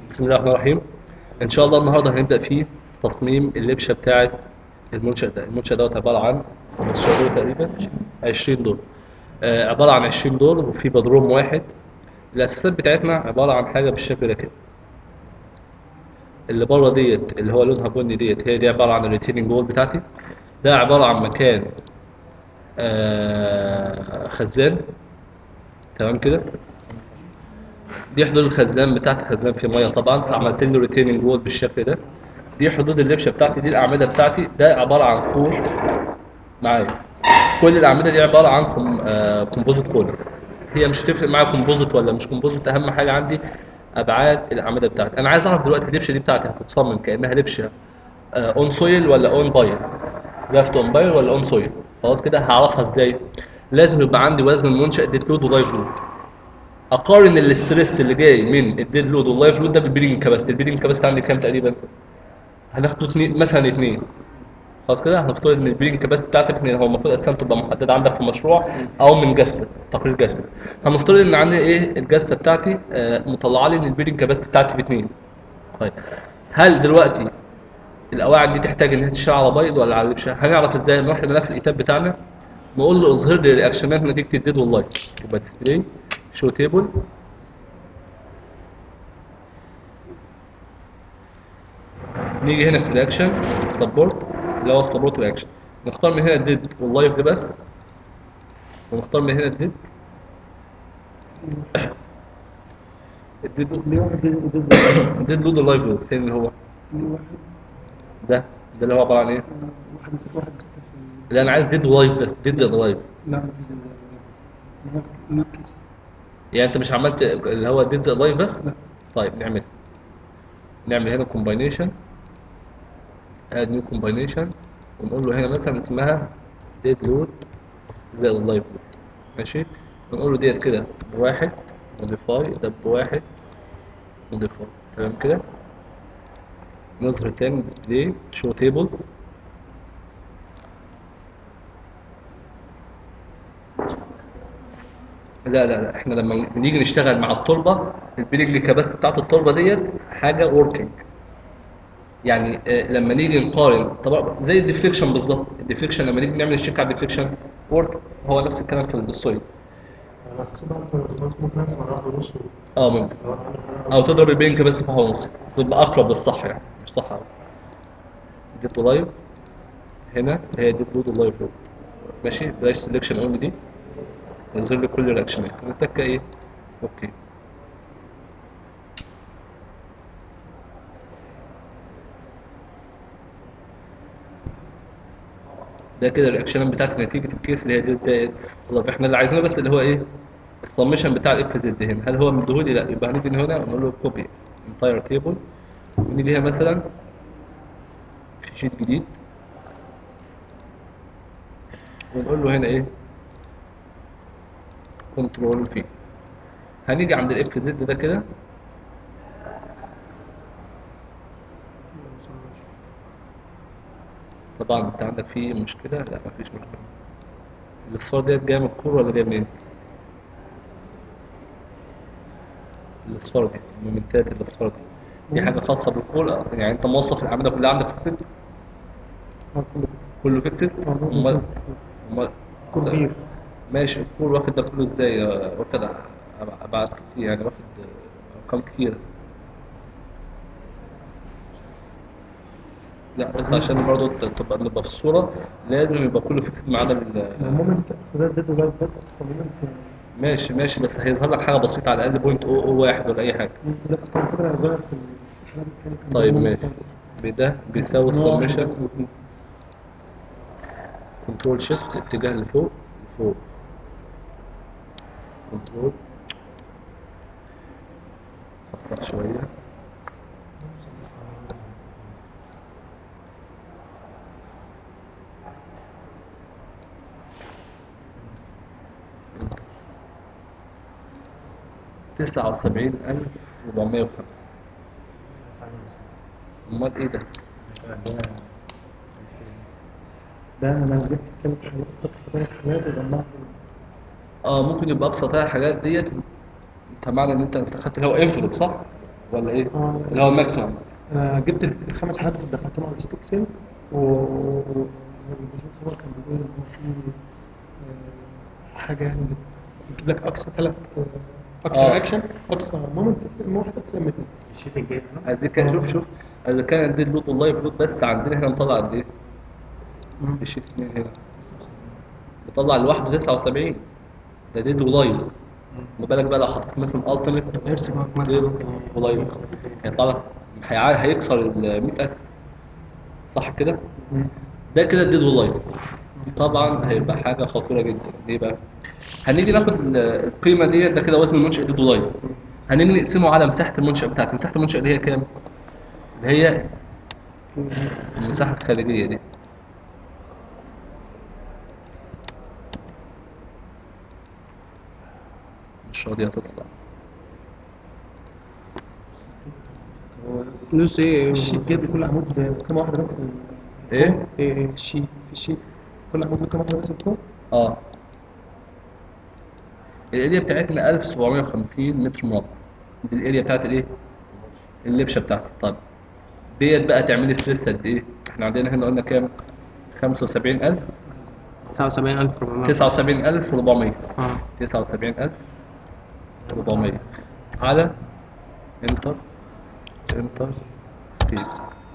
بسم الله الرحمن الرحيم ان شاء الله النهارده هنبدا في تصميم اللبشه بتاعه المنشا ده المنشا دوت عباره عن 15 دور تقريبا 20 دور آه عباره عن 20 دور وفي بدروم واحد الاساسات بتاعتنا عباره عن حاجه بالشكل ده كده اللي بره ديت اللي هو لونها بني ديت هي دي عباره عن الريتيننج وول بتاعتي ده عباره عن مكان آه خزان تمام كده دي حدود الخزان بتاعتي خزان فيه ميه طبعا فعملت له ريتيننج وول بالشكل ده دي حدود اللبشه بتاعتي دي الاعمده بتاعتي ده عباره عن كور معايا كل الاعمده دي عباره عن كوم آه كومبوزيت كولر هي مش تفرق معايا كومبوزيت ولا مش كومبوزيت اهم حاجه عندي ابعاد الاعمده بتاعتي انا عايز اعرف دلوقتي اللبشه دي بتاعتي هتتصمم كانها لبشه اون سويل ولا اون بايل لافت اون بايل ولا اون سويل خلاص كده هعرفها ازاي لازم يبقى عندي وزن المنشا ديد لود ولايف لود اقارن الاستريس اللي جاي من الديد لود واللايف لود ده بالبيرنج كاباسيتي البيرنج كاباسيتي عندي كام تقريبا هناخده اتنين مثلا اتنين خلاص كده هنفترض ان البيرنج كاباسيتي بتاعتك اتنين هو المفروض اساسا تبقى محدده عندك في المشروع او من جسه تقرير جسه هنفترض ان عندي ايه الجسه بتاعتي آه مطلعه لي ان البيرنج كاباسيتي بتاعتي باتنين طيب هل دلوقتي القواعد دي تحتاج ان هي تشتغل على بيض ولا على لبشه هنعرف ازاي نروح لملف الايتاب بتاعنا نقول له اظهر لي رياكشنات نتيجه الديد واللايف يبقى ديسبلاي شو تيبل نيجي هنا في رياكشن سبورت اللي هو السبورت رياكشن نختار من هنا الديد واللايف ده بس ونختار من هنا الديد الديد ليه واحد بين ودول الديد لود واللايف لود فين اللي هو ليه واحد ده ده اللي هو عباره عن ايه؟ آه، واحد ست واحد ستة في اللي انا عايز ديد ولايف بس ديد زائد لايف لا مفيش ازاي نركز يعني انت مش عملت اللي هو ديد زائد لايف بس؟ لا طيب نعمل نعمل هنا كومباينيشن اد نيو كومباينيشن ونقول له هنا مثلا اسمها ديد لود زائد اللايف لود ماشي ونقول له ديت كده بواحد موديفاي ده بواحد موديفاي تمام كده نظهر تاني ديسبلاي شو تيبلز لا لا لا احنا لما نيجي نشتغل مع التربه البريجلي كاباسيتي بتاعت التربه ديت حاجه وركينج يعني آه، لما نيجي نقارن طبعا زي الديفليكشن بالظبط الديفليكشن لما نيجي نعمل الشيك على الديفليكشن ورك هو نفس الكلام في السويل انا حسيت ممكن اسمع واحد ونص اه ممكن لو انا عامل او تضرب البين كاباسيتي في واحد ونص تبقى اقرب للصح يعني مش صح قوي ديت لايف هنا هي ديت لود واللايف لود ماشي بلاش سelection اونلي دي يظهر لي كل الرياكشنات نتك ايه اوكي ده كده الرياكشنات بتاعت نتيجه الكيس اللي هي دي زائد والله احنا اللي عايزينه بس اللي هو ايه السمشن بتاع الاف زد هنا هل هو مديهولي لا يبقى هنيجي هنا ونقول له كوبي انتاير تيبل ونيجي هنا مثلا في شيت جديد ونقول له هنا ايه كنترول في هنيجي عند الاف زد ده كده طبعا انت عندك فيه مشكله لا مفيش مشكله الاصفار ديت جايه من الكور ولا جايه منين الاصفار دي المومنتات الاصفار دي دي حاجه خاصه بالكور يعني انت موظف الاعمده كلها عندك فيكسد كله فيكسد امال امال كبير ماشي الكور واخد ده كله ازاي آه، واخد أب- ابعاد كتير يعني واخد آه، ارقام كتيره لا بس عشان برضه ت- تبقى نبقى في الصوره لازم يبقى كله فيكسد ما عدا ال- المومنت سداد ضد لايف بس خلينا في ماشي ماشي بس هيظهر لك حاجه بسيطه على الاقل بوينت او او واحد ولا اي حاجه لا بس كان فكرة ظاهر في الحالات التانية كان طيب ده ماشي ممتاز. بده بيساوي إن هو واحد السمشن بس واتنين. كنترول شيفت اتجاه لفوق لفوق كنترول صحصح شويه تسعة وسبعين ألف ربعمية وخمسة أمال إيه ده؟ ده انا جبت كلمة حاجات اقصى ثلاث حاجات وجمعت اه ممكن يبقى ابسط ثلاث حاجات ديت انت معنى ان انت انت خدت اللي هو انفلوب صح؟ ولا ايه؟ آه. اللي هو الماكسيمم انا جبت الخمس حالات اللي دخلتهم على سوق اكسل و و- والباشمهندس عمر كان بيقول ان هو في آه، حاجه يعني بتجيب لك اقصى ثلاث اقصى آه. رياكشن اقصى مومنت من واحد اقصى من اثنين الشيت الجاي هنا عايزين كده شوف شوف اذا كان عندي اللود واللايف لود بس عندنا هنا مطلع قد ايه؟ الشيت اتنين هنا مطلع لوحده 79 ده ديد ولايف ما بالك بقى لو حطيت مثلا التيميت هيرتز باك مثلا ولايف هيطلع لك هيع- هيكسر ال 100000 صح كده؟ مم. ده كده الديد واللايف طبعا هيبقى حاجه خطيره جدا ليه بقى؟ هنيجي ناخد ال- القيمه دي ده كده وزن المنشأ ديد ولايف هنيجي نقسمه على مساحه المنشأ بتاعتي مساحه المنشأ اللي هي كام؟ اللي هي المساحه الخارجيه دي مش راضيه تطلع دوس ايه الشيت جايب لي كل عمود بكام واحده بس من- ايه؟ ايه الشيت في الشيت كل عمود بكام واحده بس بكام اه الاريا بتاعتنا 1750 متر مربع دي الاريا بتاعت الايه اللبشه بتاعتي طيب ديت بقى تعملي ستريس قد ايه احنا عندنا هنا قلنا كام 75000 79400 79400 اه 79400 على انتر انتر سكيل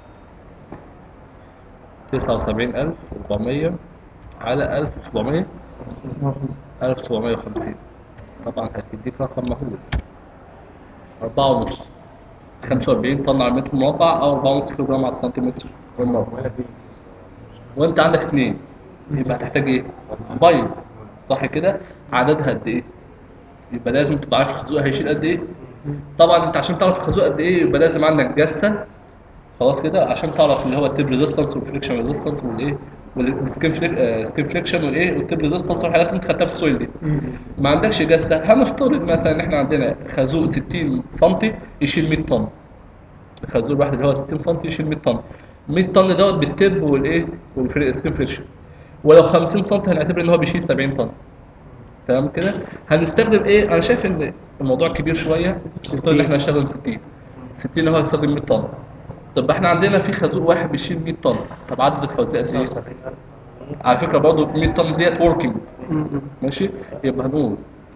79400 على 1700 اسمها خمسة. 1750 طبعا هتديك رقم مهول أربعة ونص خمسة وأربعين طن على المتر مربع أو أربعة ونص كيلو جرام على السنتيمتر المربع وأنت عندك اتنين يبقى هتحتاج إيه؟ بيض صح كده؟ عددها قد إيه؟ يبقى لازم تبقى عارف الخازوق هيشيل قد إيه؟ طبعا أنت عشان تعرف الخازوق قد إيه يبقى لازم عندك جسة خلاص كده عشان تعرف اللي هو التيب ريزيستنس والفريكشن ريزيستنس والايه والسكين سكين فريكشن والايه والتيب ريزيستنس والحاجات اللي انت خدتها في السويل دي مم. ما عندكش جثه هنفترض مثلا ان احنا عندنا خازوق 60 سم يشيل 100 طن الخازوق الواحد اللي هو 60 سم يشيل 100 طن 100 طن دوت بالتب والايه والسكين فريكشن ولو 50 سم هنعتبر ان هو بيشيل 70 طن تمام كده هنستخدم ايه انا شايف ان الموضوع كبير شويه نفترض ان احنا هنشتغل 60 60 هو هيستخدم 100 طن طب احنا عندنا في خازوق واحد بيشيل 100 طن طب عدد الخوازيق قد ايه على فكره برضه 100 طن ديت وركينج ماشي يبقى هنقول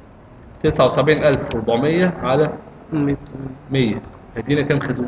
79400 على 100 هيدينا كام خازوق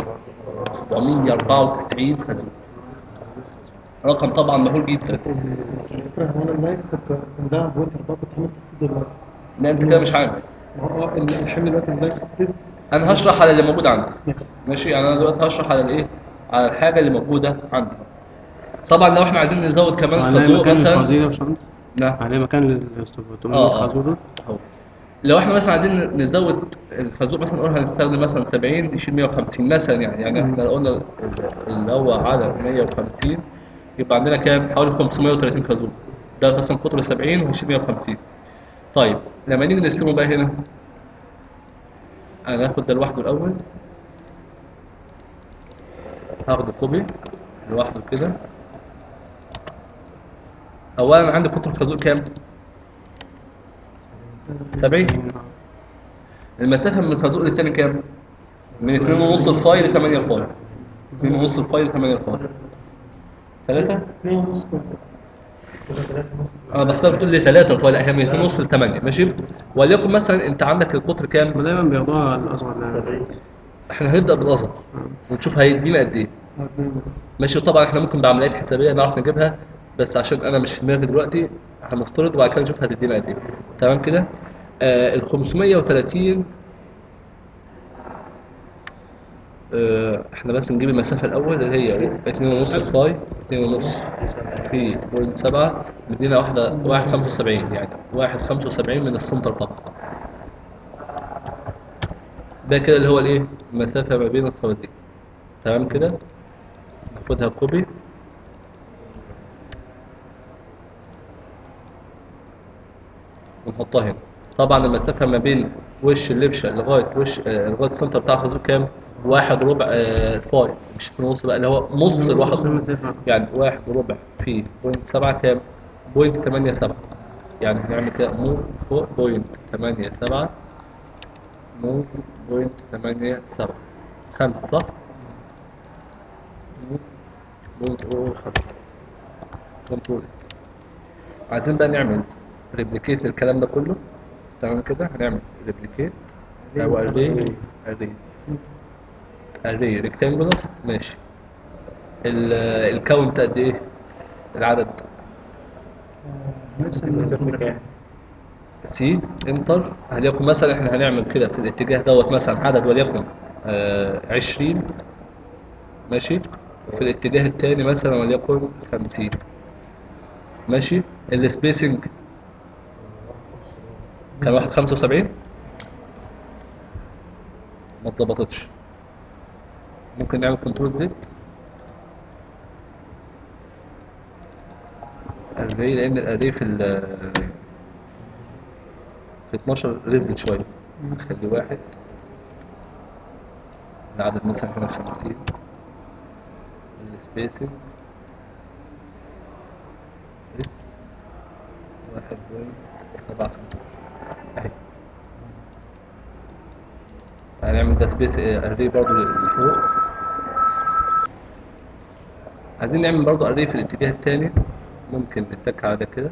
494 خازوق رقم طبعا مهول جدا الفكرة هو انا اللايف كنت كان ده بوينت 4 كنت عامل تخفيض اللايف لا انت كده مش عارف ما هو اه الحمل دلوقتي اللايف خفيض انا هشرح على اللي موجود عندي ماشي يعني انا دلوقتي هشرح على الايه على الحاجه اللي موجوده عندي طبعا لو احنا عايزين نزود كمان عليه خازوق مكان مثلا للخازوق يا باشمهندس نعم عليه مكان لل اه، اه. خازوق دول اهو لو احنا مثلا عايزين نزود الخازوق مثلا نقول هنستخدم مثلا 70 يشيل 150 مثلا يعني يعني احنا لو قلنا اللي هو على 150 يبقى عندنا كام؟ حوالي 530 خازوق ده مثلا قطر 70 وهيشيل 150 طيب لما نيجي نقسمه بقى هنا انا هاخد ده لوحده الاول هاخد كوبي لوحده كده اولا عندي قطر الخازوق كام؟ 70 المسافة من الخازوق للتاني كام؟ من 2.5 الفاي ل 8 الفاي 2.5 الفاي ل 8 الفاي 3 2 ونص كويس انا بحسبها بتقول لي 3 الفاي لا هي من 2.5 ل 8 ماشي وليكن مثلا انت عندك القطر كام؟ ما دايما بياخدوها الاصغر يعني. 70 احنا هنبدا بالاصغر ونشوف هيدينا قد ايه اه، اتنين ونص. ماشي طبعا احنا ممكن بعمليات حسابيه نعرف نجيبها بس عشان انا مش في دماغي دلوقتي هنفترض وبعد كده نشوف هتدينا قد ايه تمام كده آه ال 530 آه احنا بس نجيب المسافه الاول اللي هي 2.5 فاي 2.5 في بوينت 7 مدينا واحده 1.75 يعني 1.75 من السنتر طبعا ده كده اللي هو الايه المسافه ما بين الخوازيق تمام كده ناخدها كوبي ونحطها هنا طبعا المسافة ما بين وش اللبشة لغاية وش آه لغاية السنتر بتاع الخازوق كام؟ واحد ربع آه فاي مش في نص بقى اللي هو نص نص الواحد المسافة. يعني واحد ربع في بوينت سبعة كام؟ بوينت تمانية سبعة يعني هنعمل كده مو فوق بوينت تمانية سبعة موف بوينت ثمانية سبعة خمسة صح؟ موف بوينت أو خمسة كنترول اس عايزين بقى نعمل ريبليكيت للكلام ده كله تمام كده هنعمل ريبليكيت او اري اري اري ريكتانجولار ماشي ال- الكاونت قد ايه العدد مثلا سي انتر هليكن مثلا احنا هنعمل كده في الاتجاه دوت مثلا عدد وليكن آه 20 ماشي وفي الاتجاه التاني مثلا وليكن 50 ماشي السبيسنج كان واحد 75 ما اتظبطتش ممكن نعمل كنترول زد الاري لان الاري في ال في 12 ريزل شويه نخلي واحد العدد مثلا هنا 50 السبيسنج اس واحد بوينت سبعة خمسة اهي هنعمل ده سبيس اري برضه لفوق عايزين نعمل برضه اري في الاتجاه التاني ممكن نتك على ده كده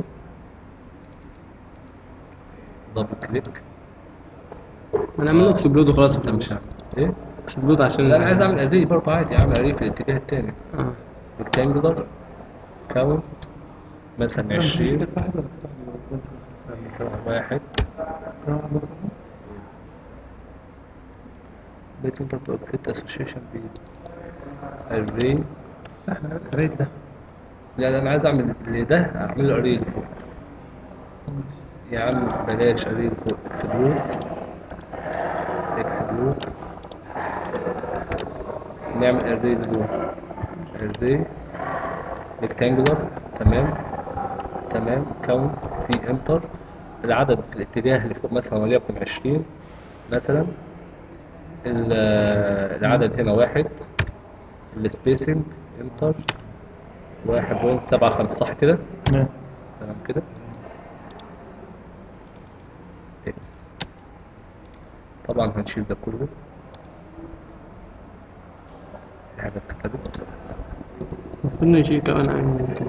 دبل كليك انا اعمل له اكسبلود وخلاص لا مش هعمل ايه اكسبلود عشان لا انا عايز اعمل اري برضه عادي اعمل اري في الاتجاه التاني اه ريكتانجلر كاونت مثلا 20 واحد ولا قطع واحد مثلا بس انت بتقول accept association base array احنا الريت ده لا لا انا عايز اعمل اللي ده اعمل له array اللي فوق يا عم بلاش array اللي فوق اكسبلود اكسبلود نعمل array اللي جوه array rectangular تمام تمام كاونت سي انتر العدد في الاتجاه اللي فوق مثلا وليكن 20 مثلا ال- العدد هنا واحد السبيسنج انتر واحد بوينت سبعة خمسة صح كده؟ تمام تمام كده اكس طبعا هنشيل ده كله في حاجة اتكتبت المفروض نشيل كمان عن ممكن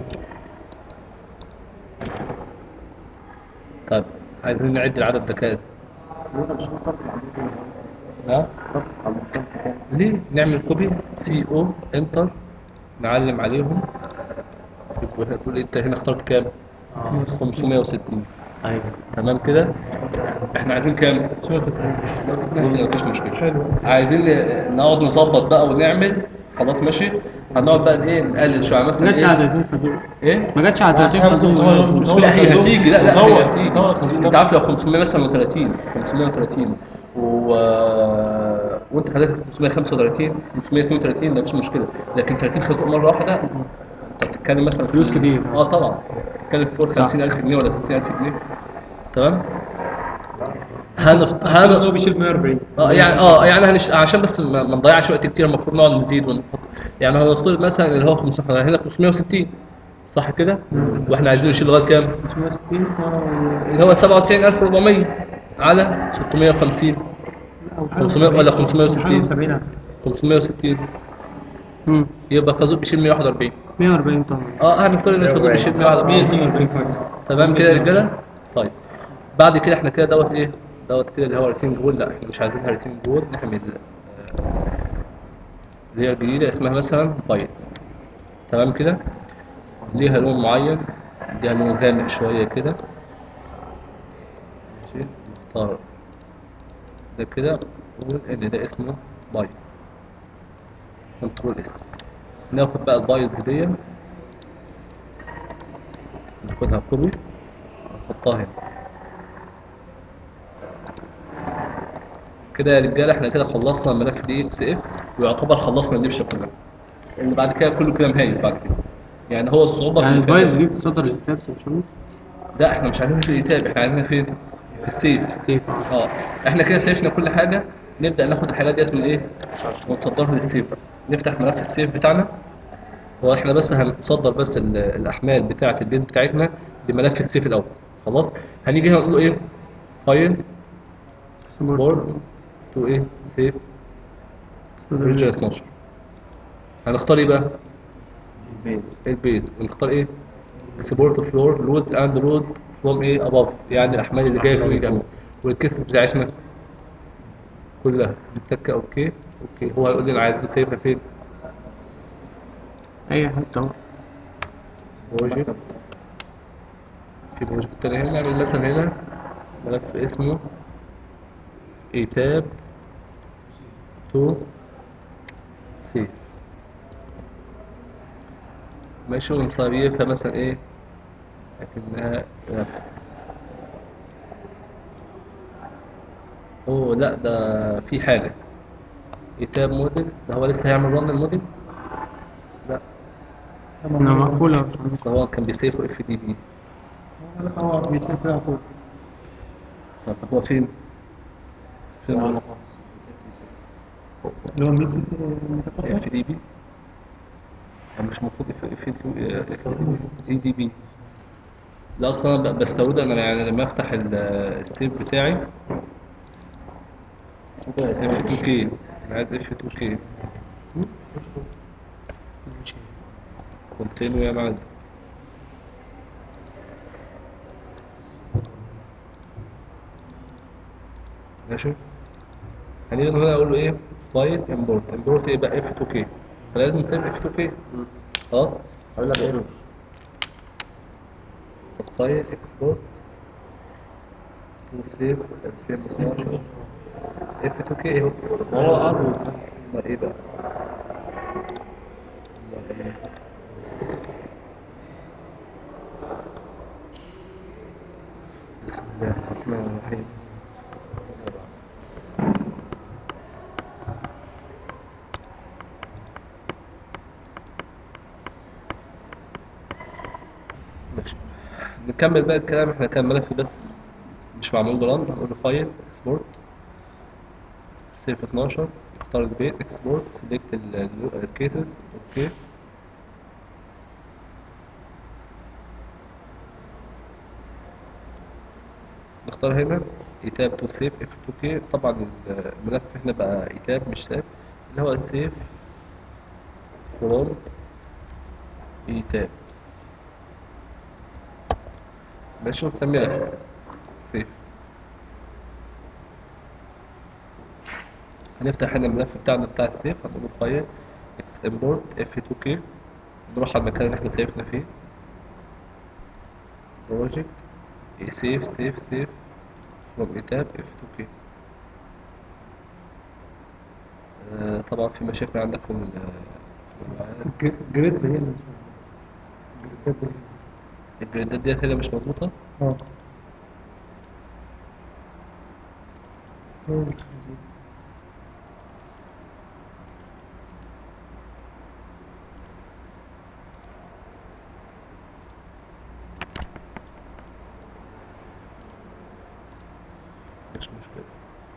طيب عايزين نعد العدد ده كام؟ انا مش هوصل للعمود ها؟ صف على المكان بتاعي ليه نعمل كوبي سي او انتر نعلم عليهم يبقى هنا تقول انت هنا اخترت كام 560 ايوه تمام كده احنا عايزين كام صورة الريت مفيش مشكله حلو عايزين ن- نقعد نظبط بقى ونعمل خلاص ماشي هنقعد بقى ايه نقلل شويه ما مثلا جاتش على ايه 30 خازوق ايه ما جاتش على 30 خازوق لا هي هتيجي لا لا هي هتيجي دور الخازوق انت عارف لو 500 مثلا و30 530 و... وانت خليت 535 532 ده مفيش مشكله لكن 30 خازوق مره واحده انت بتتكلم مثلا في- فلوس كتير. اه طبعا بتتكلم في فوق صح. 50000 جنيه ولا 60000 جنيه تمام هنفت... هن... هو بيشيل 140 اه يعني اه يعني هنش... عشان بس ما ما نضيعش وقت كتير المفروض نقعد نزيد ونحط يعني هنفترض مثلا اللي هو 500 هنا 560 صح كده؟ واحنا عايزين نشيل لغايه كام؟ 560 اه اللي هو 97400 على 650 أو 500 ولا 560 75 560 امم يبقى خازوق بيشيل 141 140 طن اه هنفترض ان الخازوق بيشيل 141 142 كويس تمام كده يا رجاله؟ طيب بعد كده احنا كده دوت ايه؟ دوت كده اللي هو ريتين جول لا احنا مش عايزينها ريتين جول نعمل آه، اللي هي جديدة اسمها مثلا بايت تمام كده؟ ليها لون معين ليها لون غامق شوية كده ماشي نختار ده كده نقول ان ده اسمه بايت كنترول اس ناخد بقى البايتس دي ناخدها كوبي نحطها هنا كده يا رجاله احنا كده خلصنا الملف دي اكس اف ويعتبر خلصنا اللبشه كلها اللي بعد كده كله كلام هايل بعد كده يعني هو الصعوبه يعني في الفايلز الكلام. دي بتصدر للكابس مش شمس لا احنا مش عايزينها في الايتاب احنا عايزينها فين في السيف كيف اه اه احنا كده سيفنا كل حاجه نبدا ناخد الحاجات ديت من ايه ونصدرها للسيف بقى. نفتح ملف السيف بتاعنا هو احنا بس هنصدر بس ال- الاحمال بتاعه البيز بتاعتنا لملف السيف الاول خلاص هنيجي هنا نقول له ايه فايل سبورت تو ايه سيف اوريجينال 12 هنختار ايه بقى بيز البيز ونختار ايه اكسبورت فلور لودز اند لود فروم ايه اباف يعني الاحمال اللي جايه فوق جنب والكيسز بتاعتنا كلها نتك اوكي اوكي هو هيقول لي انا عايز سيفها فين اي حته اهو بروجكت في بروجكت تاني هنا نعمل مثلا هنا ملف اسمه ايتاب تو سيف ماشي ونصيفها مثلا ايه لكنها رفت اوه لا ده في حاجة ايتاب موديل ده هو لسه هيعمل رن الموديل لا انا مقفوله يا باشمهندس اصل هو كان بيسيفه اف دي بي اه بيسيب فيها فوق طب هو فين؟ فين على هو؟ خالص اللي هو مين المتقاطع اف دي بي هو مش المفروض اف اف اي دي بي لا اصلا انا ب- بستورده انا يعني لما افتح ال- السيف بتاعي اف 2 كي انا عايز اف 2 كي كونتينيو يا معلم ماشي هنيجي هنا اقول له ايه فايل امبورت امبورت ايه بقى اف 2 كي فلازم نسيب اف 2 كي خلاص هقول لك ايرور طب فايل اكسبورت وسيف 2012 اف 2 كي اهو هو ار امال ايه بقى امال ايه بسم الله الرحمن الرحيم ماشي نكمل بقى الكلام احنا كان ملف بس مش معمول له رن هنقول له فايل اكسبورت سيف 12 اختار البيت اكسبورت سيلكت الكيسز اوكي نختار هنا ايتاب تو سيف اف 2 كي طبعا الملف هنا بقى ايتاب مش سيف اللي هو سيف فروم ايتاب ماشي ونسميه لفت سيف هنفتح هنا الملف بتاعنا بتاع السيف هنقول له فايل اكس امبورت اف 2 كي نروح على المكان اللي احنا سيفنا فيه بروجكت سيف سيف سيف فروم ايتاب اف 2 كي طبعا في مشاكل عندك في ال- في الوعاء. الجريد هي اللي مش مظبوطة الجريدات دي هي الجريدات ديت هي اللي مش مظبوطة اه هو الخنزير مش مشكلة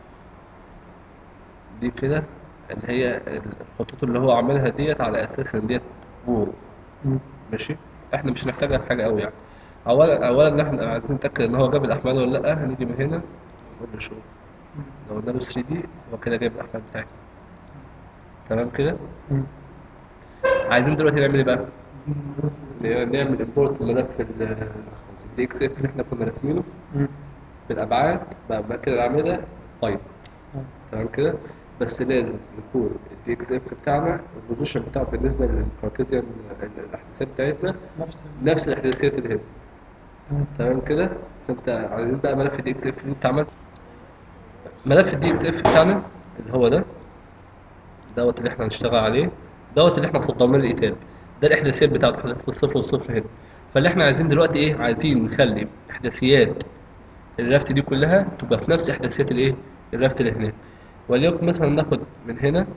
دي كده اللي هي الخطوط اللي هو عاملها ديت على اساس ان ديت وول مم. ماشي احنا مش هنحتاجها في حاجه قوي يعني اولا اولا ان احنا عايزين نتاكد ان هو جاب الاحمال ولا لا هنيجي من هنا نقول له شو لو قلنا له 3 دي هو كده جايب الاحمال بتاعتنا تمام كده مم. عايزين دلوقتي نعمل ايه بقى نعمل امبورت الملف الدي اكس اف اللي احنا كنا راسمينه مم. بالابعاد باماكن الاعمده بايت آه. تمام كده بس لازم يكون الدي اكس اف بتاعنا البوزيشن بتاعه بالنسبه للكارتيزيان الاحداثيات بتاعتنا نفس نفس الاحداثيات اللي هنا تمام. تمام كده فانت عايزين بقى ملف الدي اكس اف اللي انت عملته ملف الدي اكس اف بتاعنا اللي هو ده دوت اللي احنا هنشتغل عليه دوت اللي احنا فضلنا الايتاب ده الاحداثيات بتاعته احداثيات الصفر والصفر هنا فاللي احنا عايزين دلوقتي ايه عايزين نخلي احداثيات الرافت دي كلها تبقى في نفس احداثيات الايه الرافت اللي هناك وليكن مثلا ناخد من هنا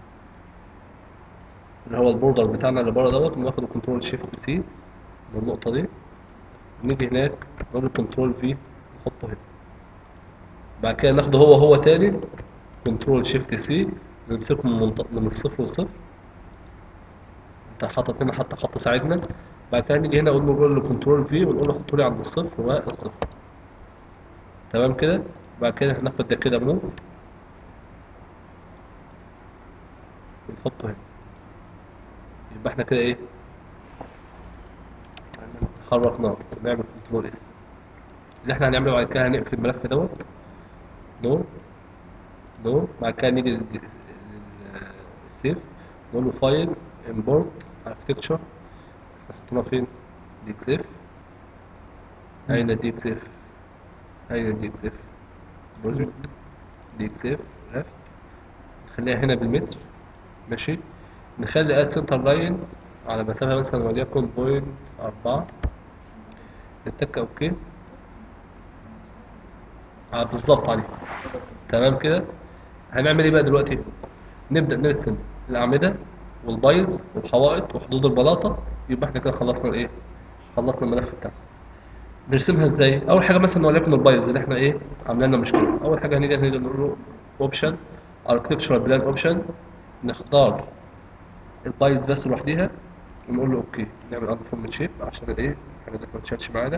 اللي هو البوردر بتاعنا اللي بره دوت وناخد كنترول شيفت سي من النقطة دي نيجي هناك نقول كنترول في نحطه هنا بعد كده ناخده هو هو تاني كنترول شيفت سي نمسكه من منطقة من الصفر لصفر انت حاطط هنا حتى خط ساعدنا بعد كده نيجي هنا نقول له نقول له كنترول في ونقول له حطه لي عند الصفر والصفر تمام كده بعد كده هناخد ده كده موف ونحطه هنا يبقى احنا كده ايه حركناه ونعمل كنترول اس اللي احنا هنعمله بعد كده هنقفل الملف دوت نو نو بعد كده نيجي للسيف نقول له فايل امبورت اركتكتشر حطيناه فين دي اكس اف اين دي اكس اف اين دي اكس اف بروجكت دي اكس اف ليفت نخليها هنا بالمتر ماشي نخلي اد سنتر لاين على مسافة مثلا وليكن بوينت أربعة نتك اوكي آه بالظبط عليه تمام كده هنعمل ايه بقى دلوقتي نبدأ نرسم الأعمدة والبايلز والحوائط وحدود البلاطة يبقى احنا كده خلصنا الايه خلصنا الملف بتاعنا نرسمها ازاي اول حاجه مثلا وليكن البايلز اللي احنا ايه عاملين لنا مشكله اول حاجه هنيجي هنيجي نقول له اوبشن اركتكتشرال بلان اوبشن نختار البايلز بس لوحديها ونقول له اوكي نعمل اند فورم شيب عشان الايه الحاجه دي ما تشالش معانا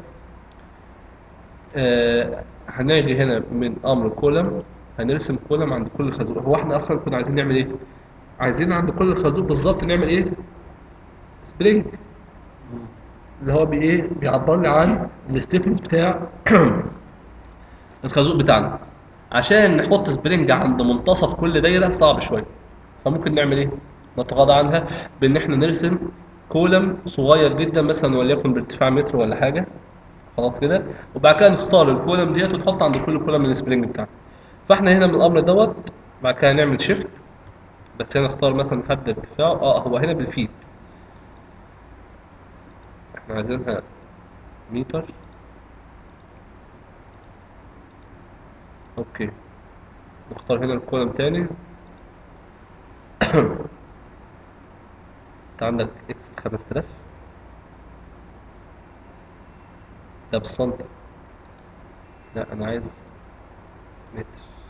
آه هنيجي هنا من امر كولم هنرسم كولم عند كل خازوق هو احنا اصلا كنا عايزين نعمل ايه عايزين عند كل خازوق بالظبط نعمل ايه سبرينج اللي هو بي ايه بيعبر لي عن الستيفنس بتاع الخازوق بتاعنا عشان نحط سبرينج عند منتصف كل دايره صعب شويه فممكن نعمل ايه نتغاضى عنها بان احنا نرسم كولم صغير جدا مثلا وليكن بارتفاع متر ولا حاجه خلاص كده وبعد كده نختار الكولم ديت ونحط عند كل كولم السبرينج بتاعنا فاحنا هنا من الامر دوت بعد كده نعمل شيفت بس هنا نختار مثلا حد ارتفاعه اه هو هنا بالفيت احنا عايزينها متر اوكي نختار هنا الكولم تاني انت عندك اكس خمس تلاف ده بالسنتي لا انا عايز متر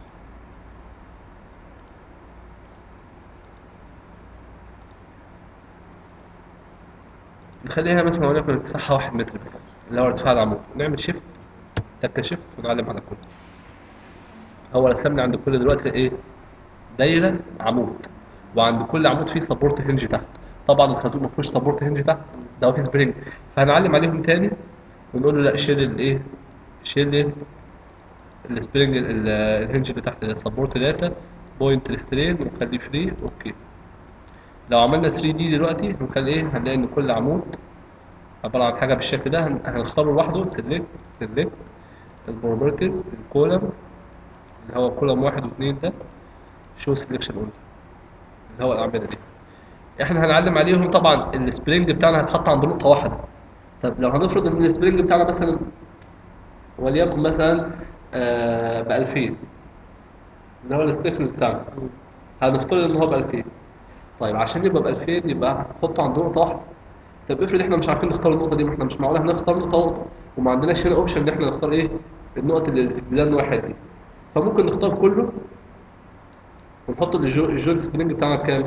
نخليها مثلا وليكن ارتفاعها واحد متر بس اللي هو ارتفاع العمود نعمل شيفت تكه شيفت ونعلم على كل هو رسمنا عند كل دلوقتي ايه دايره عمود وعند كل عمود فيه سبورت هنج تحت طبعا الخازوق ما فيهوش سبورت هنج تحت ده هو فيه سبرينج فهنعلم عليهم تاني ونقول له لا شيل الايه شيل إيه؟ السبرينج ال- الهنج اللي تحت ده سبورت داتا بوينت ريسترين ونخليه فري اوكي لو عملنا 3 دي دلوقتي هنخلي ايه هنلاقي ان كل عمود عباره عن حاجه بالشكل ده هن- هنختاره لوحده سيلكت سيلكت البروبرتيز الكولم اللي هو كولم واحد واثنين ده شو سيلكشن اونلي اللي هو الاعمده دي احنا هنعلم عليهم طبعا السبرينج بتاعنا هيتحط عند نقطه واحده طب لو هنفرض ان السبرينج بتاعنا مثلا وليكن مثلا آه ب 2000 اللي هو الستيفنس بتاعنا هنفترض ان هو ب 2000 طيب عشان يبقى ب 2000 يبقى نحطه عند نقطه واحده طب افرض احنا مش عارفين نختار النقطه دي ما احنا مش معقول هنختار نقطه نقطه وما عندناش هنا اوبشن ان احنا نختار ايه النقط اللي في بلان واحد دي فممكن نختار كله ونحط الجو- الجوينت سبرينج بتاعنا بكام؟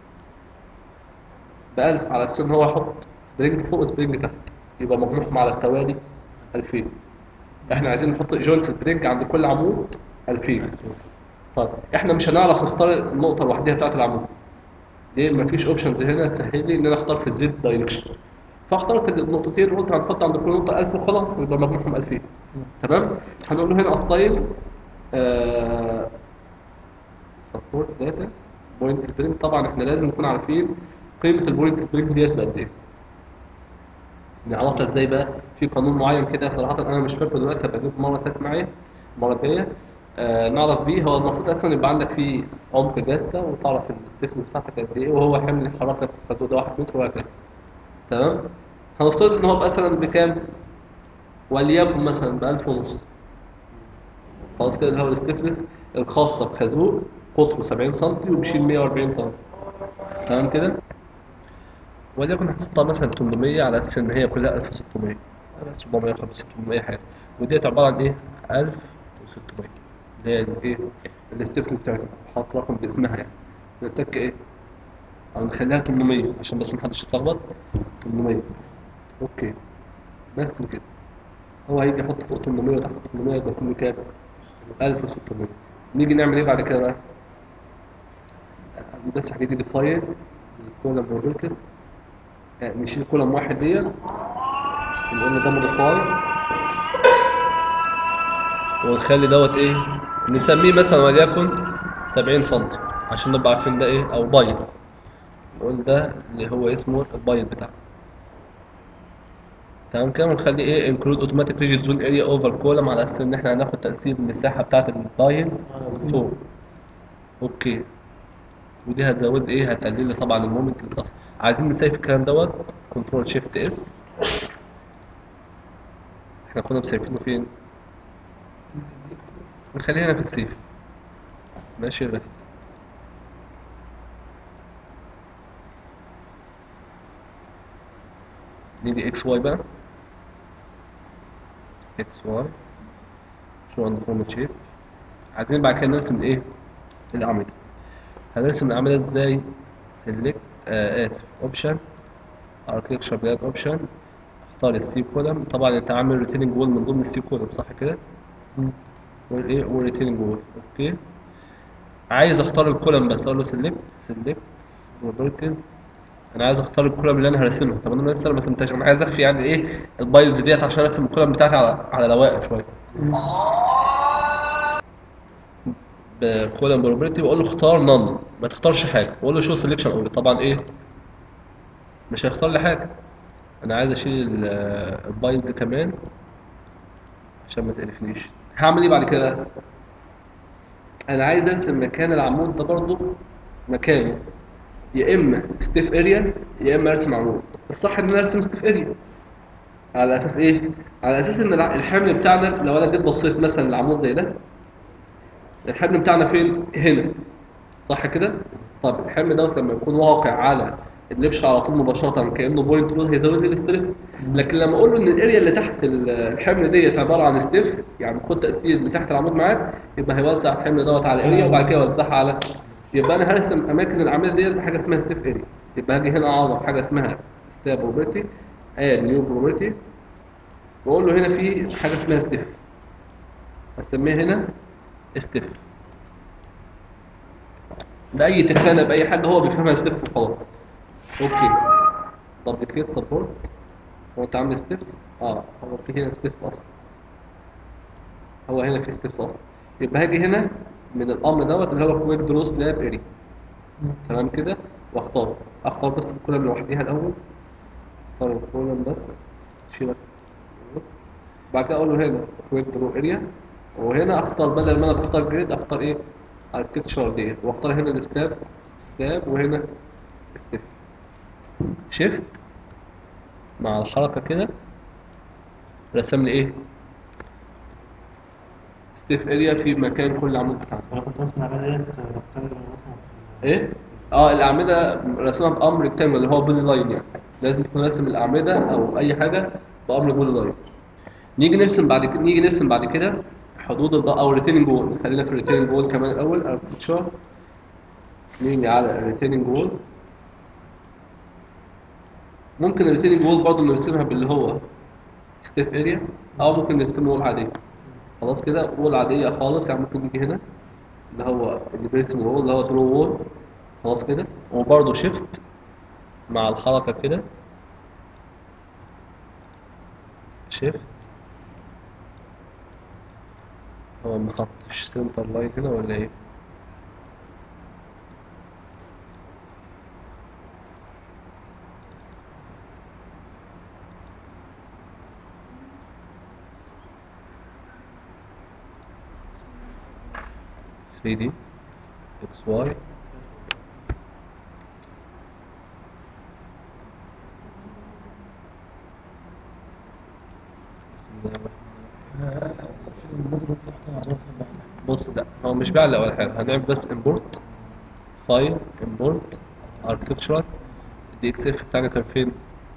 ب 1000 على اساس ان هو يحط سبرينج فوق وسبرينج تحت يبقى مجموعهم على التوالي 2000 احنا عايزين نحط جوينت سبرينج عند كل عمود 2000 طيب احنا مش هنعرف نختار النقطه لوحدها بتاعت العمود ليه مفيش اوبشنز هنا تسهل لي ان انا اختار في الزد دايركشن فاخترت النقطتين قلت هنحط عند كل نقطه 1000 وخلاص يبقى مجموعهم 2000 تمام هنقول له هنا اصاين سبورت داتا بوينت سبرينج طبعا احنا لازم نكون عارفين قيمه البوينت سبرينج ديت بقد ايه نعرفها ازاي بقى في قانون معين كده صراحه انا مش فاكره دلوقتي هبقى اجيبه مره ثالثه معايا المره الجايه آه نعرف بيه هو المفروض اصلا يبقى عندك فيه عمق جاسه وتعرف الستيفنس بتاعتك قد ايه وهو حمل الحركه في الخازوق ده 1 متر وهكذا تمام هنفترض ان هو مثلا بكام وليكن مثلا ب 1000 ونص خلاص كده اللي هو الستيفنس الخاصه بخازوق قطره 70 سم وبيشيل 140 طن تمام كده وليكن هنحطها مثلا 800 على اساس ان هي كلها 1600 على 750 600 حاجه وديت عباره عن ايه 1600 اللي هي الايه الاستيفنس بتاعتها حاطط رقم باسمها يعني نتك ايه او نخليها 800 عشان بس محدش يتلخبط 800 اوكي بس كده هو هيجي يحط فوق 800 وتحت 800 يبقى كله كام 1600 نيجي نعمل ايه بعد كده بقى بس هنيجي ديفاين الكولم بروبرتيز نشيل كولم واحد ديت ونقول له ده موديفاي ونخلي دوت ايه نسميه مثلا وليكن 70 سم عشان نبقى عارفين ده ايه او بايت نقول ده اللي هو اسمه البايت بتاعنا تمام كده ونخلي ايه انكلود اوتوماتيك ريجيد زون اريا اوفر كولم على اساس ان احنا هناخد تاثير المساحه بتاعه الباين فوق اوكي ودي هتزود ايه هتقلل لي طبعا المومنت اللي بتحصل عايزين نسيف الكلام دوت كنترول شيفت اس احنا كنا مسيفينه فين نخليه هنا في السيف ماشي الريفت نيجي اكس واي بقى اكس واي شو عند فورمات شيب عايزين بعد كده نرسم الايه الاعمده هنرسم الاعمده ازاي سيلكت آه اسف اوبشن اركتشر بلاد اوبشن اختار السي كولم طبعا انت عامل ريتيننج وول من ضمن السي كولم صح كده والايه والريتيننج وول اوكي عايز اختار الكولم بس اقول له سيلكت سيلكت بروبرتيز انا عايز اختار الكولم اللي انا هرسمها طب انا لسه ما رسمتهاش انا عايز اخفي يعني ايه البايلز ديت عشان ارسم الكولم بتاعتي على على رواقه شويه بكولم بروبرتي بقول له اختار نون ما تختارش حاجه بقول له شو سيلكشن اول طبعا ايه مش هيختار لي حاجه انا عايز اشيل ال- البايلز كمان عشان ما تقرفنيش هعمل ايه بعد كده انا عايز ارسم مكان العمود ده برضو مكانه يا اما ستيف اريا يا اما ارسم عمود الصح ان انا ارسم ستيف اريا على اساس ايه على اساس ان الع- الحمل بتاعنا لو انا جيت بصيت مثلا لعمود زي ده الحمل بتاعنا فين هنا صح كده طب الحمل دوت لما يكون واقع على اللبش على طول مباشره كانه بوينت رول هيزود لي الاستريس لكن لما اقول له ان الاريا اللي تحت ال- الحمل ديت عباره عن ستيف يعني خد تاثير مساحه العمود معاك يبقى هيوزع الحمل دوت على الاريا وبعد كده يوزعها على يبقى انا هرسم اماكن العمليه ديت بحاجه اسمها ستيف اريا يبقى هاجي هنا اعرف حاجه اسمها ستاب بروبرتي اد نيو بروبرتي واقول له هنا في حاجه اسمها ستيف اسميها هنا ستيف باي تخانه باي حاجه هو بيفهمها ستيف وخلاص اوكي طب ديكريت سبورت هو انت عامل ستيف اه هو في هنا ستيف اصلا هو هنا في ستيف اصلا يبقى هاجي هنا من الامر دوت اللي هو كويك درو سلاب اري تمام كده واختار اختار بس الكولم لوحديها الاول اختار الكولم بس شيلك بعد كده اقول له هنا كويك درو اريا وهنا اختار بدل ما انا بختار جريد اختار ايه اركتشر دي واختار هنا السلاب سلاب وهنا ستيف شيفت مع الحركة كده رسم لي ايه ستيف اريا في مكان كل عمود بتاعنا انا كنت راسم العمليه ديت ريكتانجل مثلا ايه اه الاعمده رسمها بامر ريكتانجل اللي هو بولي لاين يعني لازم تكون راسم الاعمده او اي حاجه بامر بولي لاين نيجي نرسم بعد كده نيجي نرسم بعد كده حدود الض او الريتيننج وول خلينا في الريتيننج وول كمان الاول اركتشر نيجي على الريتيننج وول ممكن الريتيننج وول برضه نرسمها باللي هو ستيف اريا او ممكن نرسم وول عاديه خلاص كده وول عاديه خالص يعني ممكن نيجي هنا اللي هو اللي بيرسم وول اللي هو درو وول خلاص كده وبرضه شيفت مع الحركه كده شيفت هو ما حطش سنتر لاين هنا ولا ايه ثري دي اكس واي بسم الله الرحمن الرحيم في الموديل تحت عشان اصدق بص لا هو مش بعلق ولا حاجه هنعمل بس امبورت فايل امبورت اركتشرال الدي اكس اف بتاعنا كان فين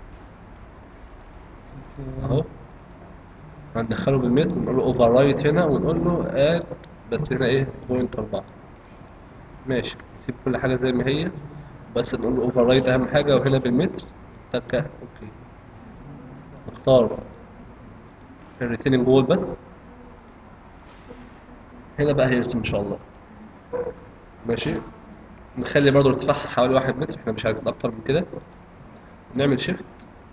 اهو هندخله بالمتر نقول له اوفر رايت هنا ونقول له اد بس هنا ايه بوينت أربعة ماشي نسيب كل حاجه زي ما هي بس نقول له اوفر رايت اهم حاجه وهنا بالمتر تكه اوكي نختار الريتيننج وول بس هنا بقى هيرسم ان شاء الله ماشي نخلي برضو ارتفاعها حوالي واحد متر احنا مش عايزين اكتر من كده نعمل شيفت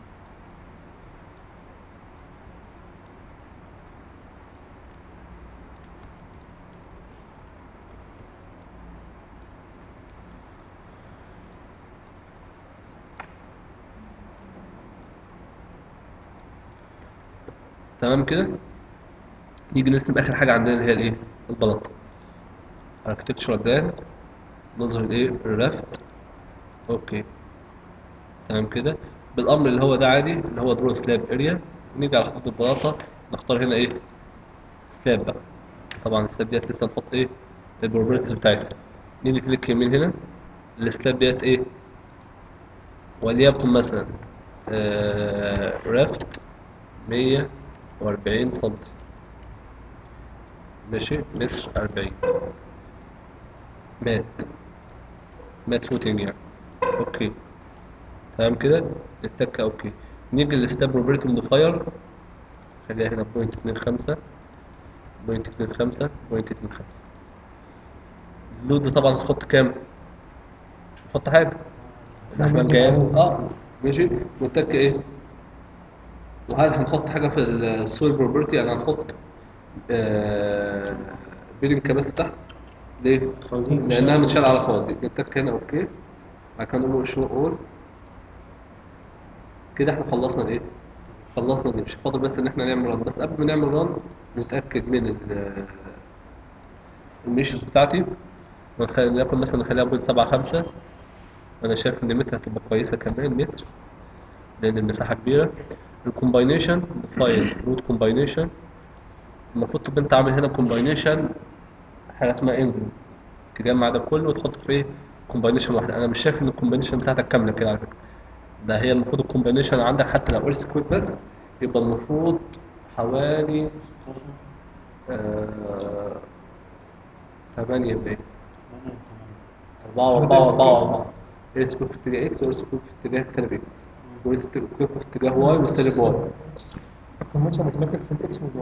تمام كده نيجي نرسم اخر حاجه عندنا اللي هي الايه البلاطه architectural plan نظهر الايه الرفت اوكي تمام كده بالامر اللي هو ده عادي اللي هو درو سلاب اريا نيجي على خطوط البلاطه نختار هنا ايه سلاب بقى طبعا السلاب ديت لسه نحط ايه البروبرتيز بتاعتها نيجي كليك يمين هنا السلاب ديت ايه وليكن مثلا آه رفت 140 سم ماشي متر 40 مات مات فوتنج يعني اوكي تمام كده نتك اوكي نيجي للستاب بروبرتي موديفاير خليها هنا بوينت اتنين خمسة بوينت اتنين خمسة بوينت اتنين خمسة اللودز طبعا نحط كام؟ مش نحط حاجة الاحمال جاية اه ماشي نتك ايه؟ وهل هنحط حاجة في السويل بروبرتي يعني هنحط آه بيلنج كباس تحت ليه؟ لأنها متشال على فاضي نتك هنا اوكي بعد كده نقول له شو اول كده احنا خلصنا الايه؟ خلصنا دي مش فاضل بس ان احنا نعمل ران بس قبل ما نعمل ران نتأكد من ال- الميشز بتاعتي وليكن مثلا نخليها بوينت سبعة خمسة أنا شايف إن متر هتبقى كويسة كمان متر لأن المساحة كبيرة الكومباينيشن فايل روت كومباينيشن المفروض تبقى أنت عامل هنا كومباينيشن حاجة اسمها انفل تجمع ده كله وتحطه في ايه كومباينيشن واحد أنا مش شايف إن الكومباينيشن بتاعتك كاملة كده على فكرة ده هي المفروض الكومباينيشن عندك حتى لو ارث كويك بس يبقى المفروض حوالي آه... ثمانية باين أربعة وأربعة وأربعة وأربعة ارث كويك في اتجاه إكس وارث كويك في اتجاه سالب إكس وارث كويك في اتجاه واي وسالب واي اصل الماتش متماسك في الاكس والواي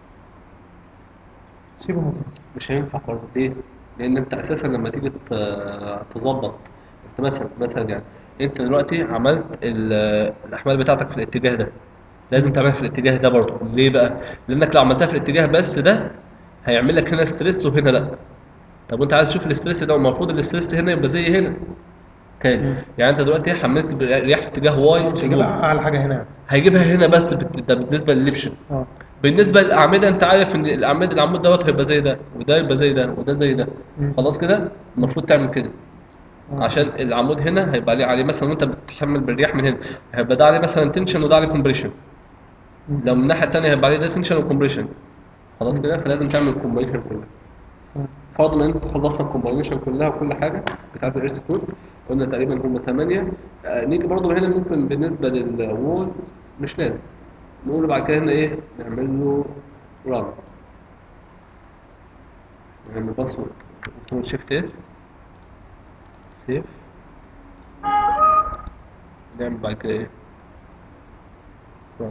شبه متماسك مش هينفع برضه ليه؟ لأن أنت أساسا لما تيجي ت- تظبط أنت مثلا مثلا يعني أنت دلوقتي عملت ال- الأحمال بتاعتك في الاتجاه ده لازم تعملها في الاتجاه ده برضه ليه بقى؟ لأنك لو عملتها في الاتجاه بس ده هيعمل لك هنا ستريس وهنا لأ طب وأنت عايز تشوف الاستريس ده المفروض الاستريس هنا يبقى زي هنا تاني يعني أنت دلوقتي حملت الرياح في اتجاه واي مش هيجيبها اعلى حاجه هنا يعني. هيجيبها هنا بس بت- ده بالنسبة لللبشن اه بالنسبه للاعمده انت عارف ان الاعمده العمود دوت هيبقى زي ده وده يبقى زي ده وده زي ده مم. خلاص كده المفروض تعمل كده آه. عشان العمود هنا هيبقى عليه عليه مثلا وانت بتحمل بالرياح من هنا هيبقى ده عليه مثلا تنشن وده عليه كومبريشن مم. لو من الناحيه الثانيه هيبقى عليه ده تنشن وكومبريشن خلاص كده فلازم تعمل الكومبريشن كلها تمام. فرضا ان انت خلصنا الكومباينيشن كلها وكل حاجه بتاعت الارث كود قلنا تقريبا هم 8 آه نيجي برضو هنا ممكن بالنسبه للوول مش لازم نقول بعد كده هنا ايه نعمل له ران نعمل باسورد كنترول شيفت اس سيف نعمل بعد كده ايه ران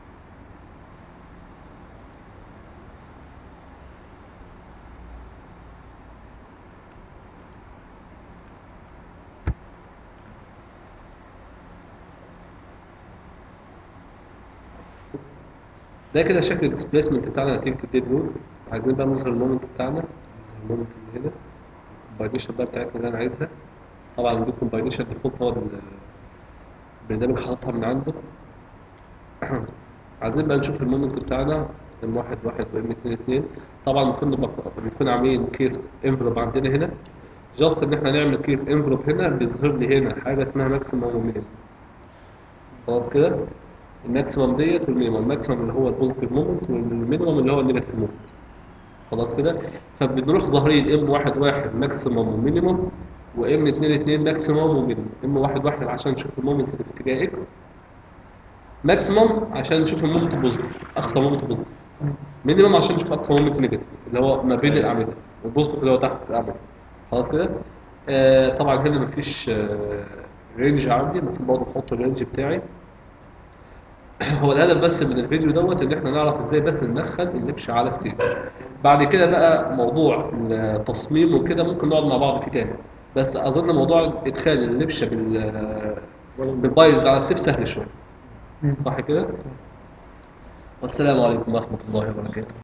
ده كده شكل الديسبيسمنت بتاعنا نتيجة الديد رول عايزين بقى نظهر المومنت بتاعنا نظهر المومنت اللي هنا الكومباينيشن بقى بتاعتنا اللي انا عايزها طبعا دي كومباينيشن ديفولت هو ال- البرنامج حاططها من عنده عايزين بقى نشوف المومنت بتاعنا ام واحد واحد وام اتنين اتنين طبعا المفروض نبقى نكون عاملين كيس انفلوب عندنا هنا جاست ان احنا نعمل كيس انفلوب هنا بيظهر لي هنا حاجه اسمها ماكسيمم ومينيمم خلاص كده الماكسيمم ديت والمينيمم الماكسيمم اللي هو البوزيتيف مومنت والمينيمم اللي هو النيجاتيف مومنت خلاص كده فبنروح ظاهرين ام واحد واحد ماكسيمم ومينيمم وام اتنين اتنين ماكسيمم ومينيمم ام واحد واحد عشان نشوف المومنت اللي في اتجاه اكس ماكسيمم عشان نشوف المومنت بوزيتيف اقصى مومنت بوزيتيف مينيمم عشان نشوف اقصى مومنت نيجاتيف اللي هو ما بين الاعمده والبوزيتيف اللي هو تحت الاعمده خلاص كده آه طبعا هنا مفيش آه رينج عندي المفروض برضه احط الرينج بتاعي هو الهدف بس من الفيديو دوت ان احنا نعرف ازاي بس ندخل اللبش على السيل بعد كده بقى موضوع التصميم وكده ممكن نقعد مع بعض فيه تاني بس اظن موضوع ادخال اللبشه بال بالبايظ على السيف سهل شويه مم. صح كده والسلام عليكم ورحمه الله وبركاته